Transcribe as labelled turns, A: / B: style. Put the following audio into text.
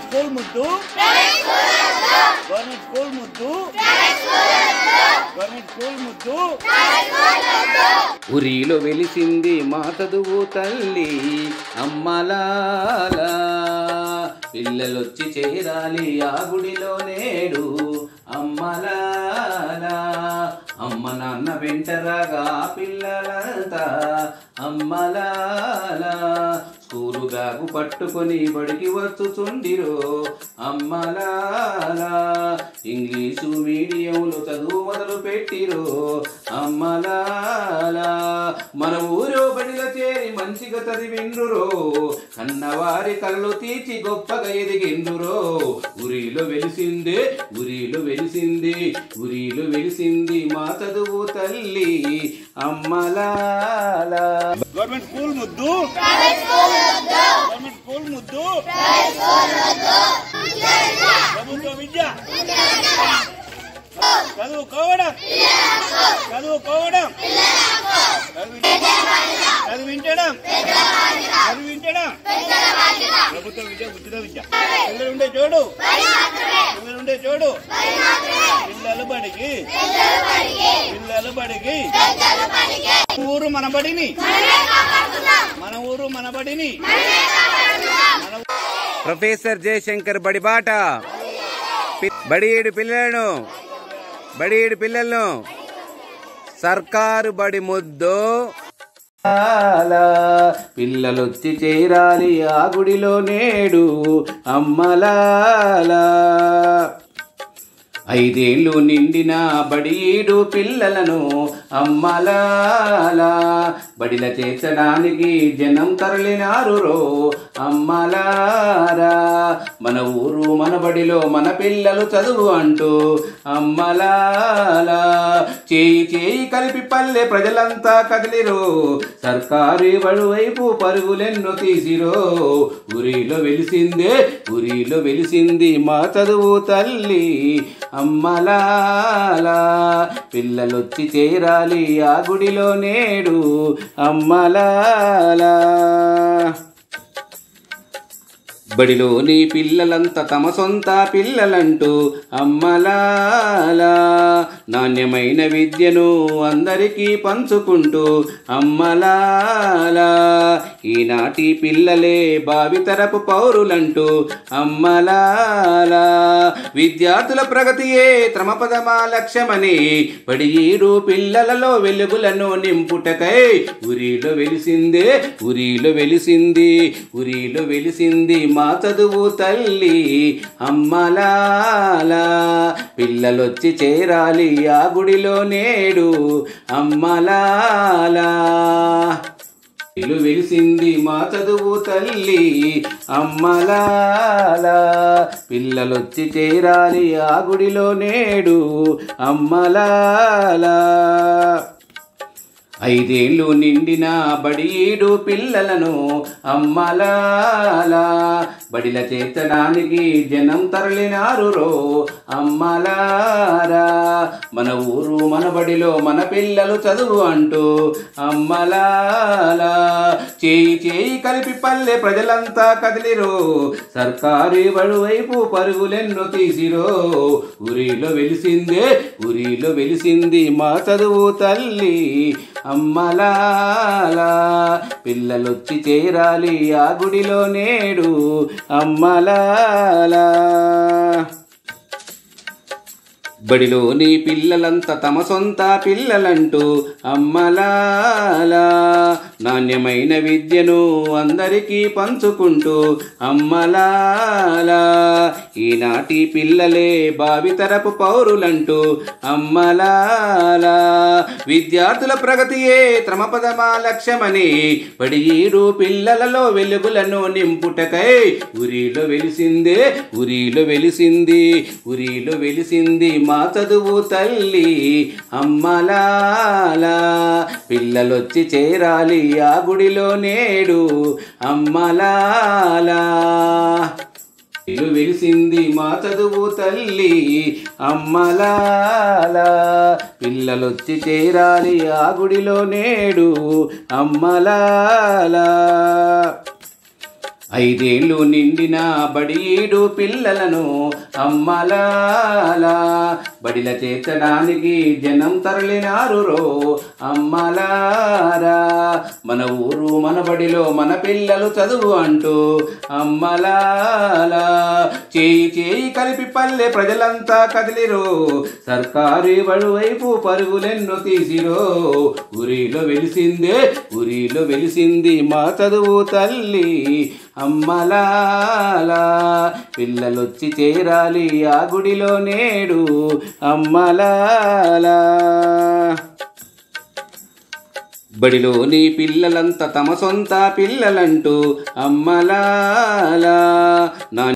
A: school ముద్దు government school ముద్దు government school ముద్దు
B: ఉరిలో వెలిసింది మా చదువు తల్లి అమ్మలాల పిల్లలొచ్చి చేరాలి ఆ గుడిలో నేడు అమ్మలాల అమ్మ నాన్న వెంటరాగా పిల్లలంతా అమ్మలాల స్కూలు బ్యాగు పట్టుకొని బడికి వచ్చుచుండిరో అమ్మలాల ఇంగ్లీషు మీడియంలో చదువు మొదలు పెట్టిరో అమ్మలాల మన ఊరో బడిలో చేరి మంచిగా చదివిండ్రురో కన్నవారి కళ్ళు తీర్చి గొప్పగా ఎదిగిండ్రురో ఉరిలో వెలిసిందే ఉరిలో వెలిసింది ఉరిలో వెలిసింది మా చదువు తల్లి అమ్మలాల
A: గవర్నమెంట్ స్కూల్ ముద్దు గవర్నమెంట్ స్కూల్ ముద్దు ప్రభుత్వ విద్య చదువుకోవడం చదువుకోవడం చదివించడం చదివించడం ప్రభుత్వ విద్య ఉచిత విద్య పిల్లలు ఉండే చోడు పిల్లలు ఉండే చోడు పిల్లలు బడికి పిల్లలు బడికి ఊరు మన బడిని మన ఊరు మన బడిని మన
B: ప్రొఫెసర్ జయశంకర్ బడిబాట పి- బడియేడు పిల్లలను బడియేడు పిల్లలను సర్కారు బడి ముద్దు పిల్లలొచ్చి చేరాలి ఆ గుడిలో నేడు అమ్మలాల ఐదేళ్ళు నిండిన బడీడు పిల్లలను అమ్మలాల బడిల చేర్చడానికి జనం తరలినారు రో అమ్మలారా మన ఊరు మన బడిలో మన పిల్లలు చదువు అంటూ అమ్మలాల చేయి చేయి కలిపి పల్లె ప్రజలంతా కదిలిరో సర్కారు బడు వైపు పరుగులెన్నో తీసిరో ఉరిలో వెలిసిందే ఉరిలో వెలిసింది మా చదువు తల్లి అమ్మలాల పిల్లలొచ్చి చేరాలి ఆ గుడిలో నేడు అమ్మలాల బడిలోని పిల్లలంతా తమ సొంత పిల్లలంటూ అమ్మలాల నాణ్యమైన విద్యను అందరికీ పంచుకుంటూ అమ్మలాల ఈనాటి పిల్లలే భావితరపు పౌరులంటూ అమ్మలాల విద్యార్థుల ప్రగతియే త్రమపదమా లక్ష్యమని బడియీడు పిల్లలలో వెలుగులను నింపుటకై ఉరిలో వెలిసిందే ఉరిలో వెలిసింది ఉరిలో వెలిసింది మా చదువు తల్లి అమ్మలాల పిల్లలొచ్చి చేరాలి ఆ గుడిలో నేడు అమ్మలాల ఇల్లు వెలిసింది మా చదువు తల్లి అమ్మలాల పిల్లలొచ్చి చేరాలి ఆ గుడిలో నేడు అమ్మలాల ఐదేళ్ళు నిండిన బడీడు పిల్లలను అమ్మలాల బడిల చేర్చడానికి జనం తరలినారు రో అమ్మలారా మన ఊరు మన బడిలో మన పిల్లలు చదువు అంటూ అమ్మలాల చేయి చేయి కలిపి పల్లె ప్రజలంతా కదిలిరో సర్కారు బడు వైపు పరుగులెన్నో తీసిరో ఉరిలో వెలిసిందే ఉరిలో వెలిసింది మా చదువు తల్లి అమ్మలాల పిల్లలొచ్చి చేరాలి ఆ గుడిలో నేడు అమ్మలాల బడిలోని పిల్లలంతా తమ సొంత పిల్లలంటూ అమ్మలాల నాణ్యమైన విద్యను అందరికీ పంచుకుంటూ అమ్మలాల ఈనాటి పిల్లలే భావితరపు పౌరులంటూ అమ్మలాల విద్యార్థుల ప్రగతియే త్రమపదమా లక్ష్యమని బడియీడు పిల్లలలో వెలుగులను నింపుటకై ఉరిలో వెలిసిందే ఉరిలో వెలిసింది ఉరిలో వెలిసింది మా చదువు తల్లి అమ్మలాల పిల్లలొచ్చి చేరాలి ఆ గుడిలో నేడు అమ్మలాల ఇల్లు వెలిసింది మా చదువు తల్లి అమ్మలాల పిల్లలొచ్చి చేరాలి ఆ గుడిలో నేడు అమ్మలాల ఐదేళ్ళు నిండిన బడియేడు పిల్లలను అమ్మలాలా బడిల చేర్చడానికి జనం తరలినారు రో అమ్మలారా మన ఊరు మన బడిలో మన పిల్లలు చదువు అంటూ అమ్మలాలా చేయి చేయి కలిపి పల్లె ప్రజలంతా కదిలిరో సర్కారు బడు వైపు పరుగులెన్నో తీసిరో ఊరిలో వెలిసిందే ఊరిలో వెలిసింది మా చదువు తల్లి అమ్మలాలా పిల్లలొచ్చి చేరాలి ఆ గుడిలో నేడు అమ్మలాలా బడిలోని పిల్లలంతా తమ సొంత పిల్లలంటూ అమ్మలాలా నా